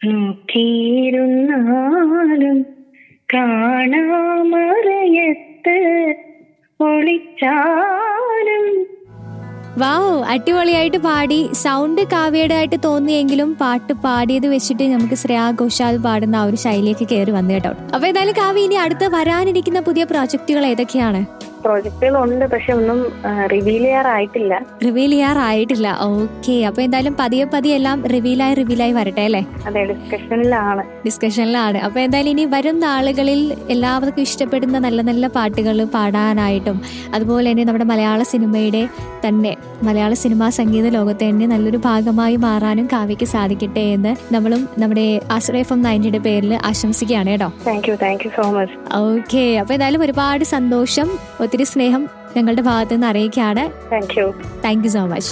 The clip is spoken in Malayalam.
നോക്കിയിരുന്നാലും കാണാമറയത്ത് ഒളിച്ചാലും വാവ് അടിപൊളിയായിട്ട് പാടി സൗണ്ട് കാവ്യയുടെ ആയിട്ട് തോന്നിയെങ്കിലും പാട്ട് പാടിയത് വെച്ചിട്ട് നമുക്ക് ശ്രേയാ ഘോഷാൽ പാടുന്ന ആ ഒരു ശൈലിയൊക്കെ കയറി വന്നു കേട്ടോ അപ്പൊ ഏതായാലും കാവ്യ ഇനി അടുത്ത് വരാനിരിക്കുന്ന പുതിയ പ്രോജക്റ്റുകൾ ഏതൊക്കെയാണ് പ്രോജക്റ്റുകളുണ്ട് പക്ഷെ ഒന്നും റിവീൽ ചെയ്യാറായിട്ടില്ല റിവീൽ ചെയ്യാറായിട്ടില്ല ഓക്കെ അപ്പൊ എന്തായാലും പതിയെ പതിയെ എല്ലാം റിവീലായി റിവീലായി വരട്ടെ അല്ലേ അതെ ഡിസ്കഷനിലാണ് ഡിസ്കഷനിലാണ് അപ്പൊ എന്തായാലും ഇനി വരും നാളുകളിൽ എല്ലാവർക്കും ഇഷ്ടപ്പെടുന്ന നല്ല നല്ല പാട്ടുകൾ പാടാനായിട്ടും അതുപോലെ തന്നെ നമ്മുടെ മലയാള സിനിമയുടെ തന്നെ മലയാള സിനിമാ സംഗീത ലോകത്തെ തന്നെ നല്ലൊരു ഭാഗമായി മാറാനും കാവ്യക്ക് സാധിക്കട്ടെ എന്ന് നമ്മളും നമ്മുടെ ആശ്രയഫം നയൻറ്റിയുടെ പേരിൽ ആശംസിക്കുകയാണ് കേട്ടോ thank you thank you so much okay അപ്പൊ എന്തായാലും ഒരുപാട് സന്തോഷം ഒത്തിരി സ്നേഹം ഞങ്ങളുടെ ഭാഗത്ത് നിന്ന് അറിയിക്കുകയാണ് thank you thank you so much